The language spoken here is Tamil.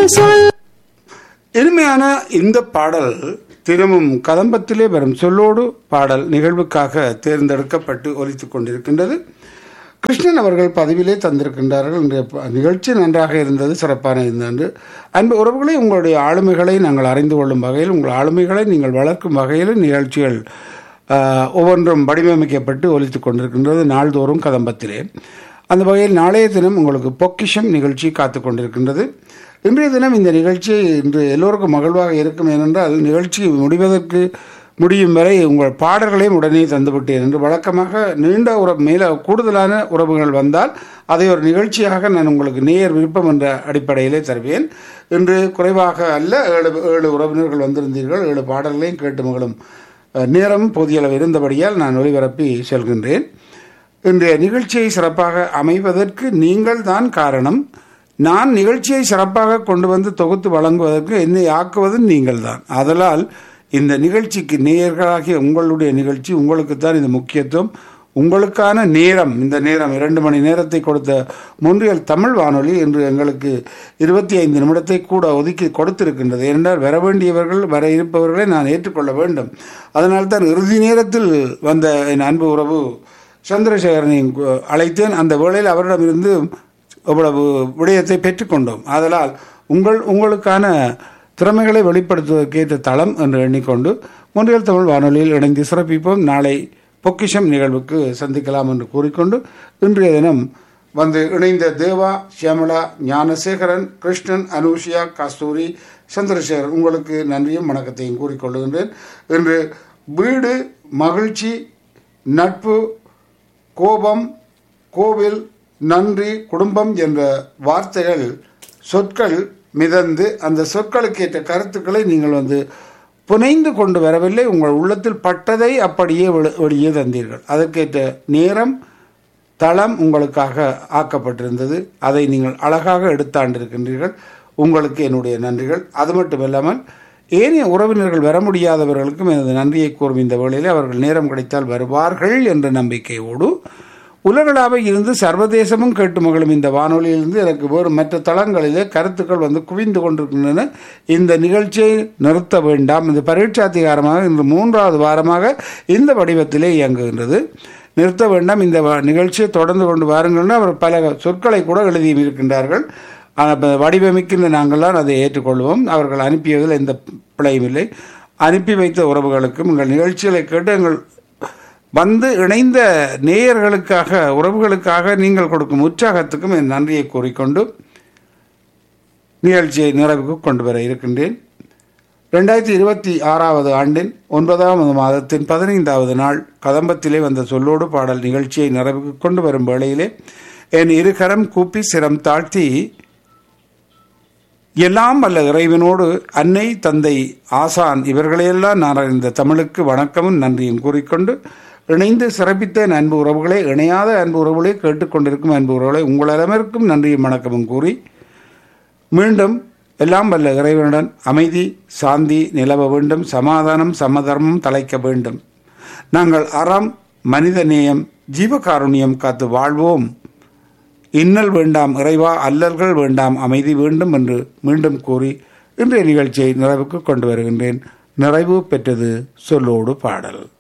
சொல் இனிமையான இந்த பாடல் தினமும் கதம்பத்திலே வரும் சொல்லோடு பாடல் நிகழ்வுக்காக தேர்ந்தெடுக்கப்பட்டு ஒலித்துக் கொண்டிருக்கின்றது கிருஷ்ணன் அவர்கள் பதிவிலே தந்திருக்கின்றார்கள் இன்றைய ப- நிகழ்ச்சி நன்றாக இருந்தது சிறப்பான இருந்தது அன்பு உறவுகளை உங்களுடைய ஆளுமைகளை நாங்கள் அறிந்து கொள்ளும் வகையில் உங்கள் ஆளுமைகளை நீங்கள் வளர்க்கும் வகையில் நிகழ்ச்சிகள் ஆஹ், ஒவ்வொன்றும் வடிவமைக்கப்பட்டு ஒலித்துக் கொண்டிருக்கின்றது நாள்தோறும் கதம்பத்திலே அந்த வகையில் நாளைய தினம் உங்களுக்கு பொக்கிஷம் நிகழ்ச்சி காத்து கொண்டிருக்கின்றது இன்றைய தினம் இந்த நிகழ்ச்சி இன்று எல்லோருக்கும் மகிழ்வாக இருக்கும் ஏனென்றால் நிகழ்ச்சி முடிவதற்கு முடியும் வரை உங்கள் பாடல்களையும் உடனே தந்துவிட்டேன் என்று வழக்கமாக நீண்ட உறவு மேல கூடுதலான உறவுகள் வந்தால் அதை ஒரு நிகழ்ச்சியாக நான் உங்களுக்கு நேர் விருப்பம் என்ற அடிப்படையிலே தருவேன் இன்று குறைவாக அல்ல ஏழு ஏழு உறவினர்கள் வந்திருந்தீர்கள் ஏழு பாடல்களையும் கேட்டு மகளும் அஹ், நேரம் போதிய அளவு இருந்தபடியால் நான் ஒளிபரப்பி செல்கின்றேன் இன்றைய நிகழ்ச்சியை சிறப்பாக அமைவதற்கு நீங்கள் தான் காரணம் நான் நிகழ்ச்சியை சிறப்பாக கொண்டு வந்து தொகுத்து வழங்குவதற்கு என்னை ஆக்குவது நீங்கள் தான் அதனால் இந்த நிகழ்ச்சிக்கு நேயர்களாகிய உங்களுடைய நிகழ்ச்சி உங்களுக்கு தான் இது முக்கியத்துவம் உங்களுக்கான நேரம் இந்த நேரம் இரண்டு மணி நேரத்தை கொடுத்த முன்றியல் தமிழ் வானொலி என்று எங்களுக்கு இருபத்தி ஐந்து நிமிடத்தை கூட ஒதுக்கி கொடுத்திருக்கின்றது ஏனென்றால் வர வேண்டியவர்கள் வர இருப்பவர்களை நான் ஏற்றுக்கொள்ள வேண்டும் அதனால் தான் இறுதி நேரத்தில் வந்த என் அன்பு உறவு சந்திரசேகரனை கு- அழைத்தேன் அந்த வேளையில் அவரிடமிருந்து அவ்வளவு விடயத்தை பெற்றுக்கொண்டோம் ஆதலால் உங்கள் உங்களுக்கான திறமைகளை வெளிப்படுத்துவதற்கேற்ற தளம் என்று எண்ணிக்கொண்டு முன்றியல் தமிழ் வானொலியில் இணைந்து சிறப்பிப்போம் நாளை பொக்கிஷம் நிகழ்வுக்கு சந்திக்கலாம் என்று கூறிக்கொண்டு இன்றைய தினம் வந்து இணைந்த தேவா சியாமலா ஞானசேகரன் கிருஷ்ணன் அனுஷியா கஸ்தூரி சந்திரசேகரன் உங்களுக்கு நன்றியும் வணக்கத்தையும் கூறிக்கொள்ளுகின்றேன் இன்று வீடு மகிழ்ச்சி நட்பு கோபம் கோவில் நன்றி குடும்பம் என்ற வார்த்தைகள் சொற்கள் மிதந்து அந்த சொற்களுக்கு ஏற்ற கருத்துக்களை நீங்கள் வந்து புனைந்து கொண்டு வரவில்லை உங்கள் உள்ளத்தில் பட்டதை அப்படியே வெளி- வெளியே தந்தீர்கள் அதற்கேற்ற நேரம் தளம் உங்களுக்காக ஆக்கப்பட்டிருந்தது அதை நீங்கள் அழகாக எடுத்தாண்டிருக்கின்றீர்கள் உங்களுக்கு என்னுடைய நன்றிகள் அது மட்டுமில்லாமல் ஏனைய உறவினர்கள் வர முடியாதவர்களுக்கும் எனது நன்றியை கூறும் இந்த வேளையில் அவர்கள் நேரம் கிடைத்தால் வருவார்கள் என்ற நம்பிக்கையோடு உலகளாவ இருந்து சர்வதேசமும் கேட்டு மகளும் இந்த வானொலியிலிருந்து எனக்கு வேறு மற்ற தளங்களிலே கருத்துக்கள் வந்து குவிந்து கொண்டிருக்கின்றன இந்த நிகழ்ச்சியை நிறுத்த வேண்டாம் இந்த பரீட்சாத்திகாரமாக இன்று மூன்றாவது வாரமாக இந்த வடிவத்திலே இயங்குகின்றது நிறுத்த வேண்டாம் இந்த வ- நிகழ்ச்சியை தொடர்ந்து கொண்டு வாருங்கள்னு அவர் பல சொற்களை கூட எழுதி இருக்கின்றார்கள் ஆனால் இப்ப வடிவமைக்கின்ற நாங்கள்லாம் அதை ஏற்றுக்கொள்வோம் அவர்கள் அனுப்பியதில் எந்த பிழையும் இல்லை அனுப்பி வைத்த உறவுகளுக்கும் எங்கள் நிகழ்ச்சிகளை கேட்டு எங்கள் வந்து இணைந்த நேயர்களுக்காக உறவுகளுக்காக நீங்கள் கொடுக்கும் உற்சாகத்துக்கும் என் நன்றியை கூறிக்கொண்டு நிகழ்ச்சியை நிறைவுக்கு கொண்டு வர இருக்கின்றேன் ரெண்டாயிரத்தி இருபத்தி ஆறாவது ஆண்டின் ஒன்பதாவது மாதத்தின் பதினைந்தாவது நாள் கதம்பத்திலே வந்த சொல்லோடு பாடல் நிகழ்ச்சியை நிறைவுக்கு கொண்டு வரும் வேளையிலே என் இருகரம் கூப்பி சிரம் தாழ்த்தி எல்லாம் வல்ல இறைவனோடு அன்னை தந்தை ஆசான் இவர்களையெல்லாம் நான் அறிந்த தமிழுக்கு வணக்கமும் நன்றியும் கூறிக்கொண்டு இணைந்து சிறப்பித்த என் அன்பு உறவுகளை இணையாத அன்பு உறவுகளை கேட்டுக்கொண்டிருக்கும் அன்பு உறவுகளை உங்கள் அனைவருக்கும் நன்றியும் வணக்கமும் கூறி மீண்டும் எல்லாம் வல்ல இறைவனுடன் அமைதி சாந்தி நிலவ வேண்டும் சமாதானம் சமதர்மம் தலைக்க வேண்டும் நாங்கள் அறம் மனிதநேயம் ஜீவகாருண்யம் காத்து வாழ்வோம் இன்னல் வேண்டாம் இறைவா அல்லல்கள் வேண்டாம் அமைதி வேண்டும் என்று மீண்டும் கூறி இன்றைய நிகழ்ச்சியை நிறைவுக்கு கொண்டு வருகின்றேன் நிறைவு பெற்றது சொல்லோடு பாடல்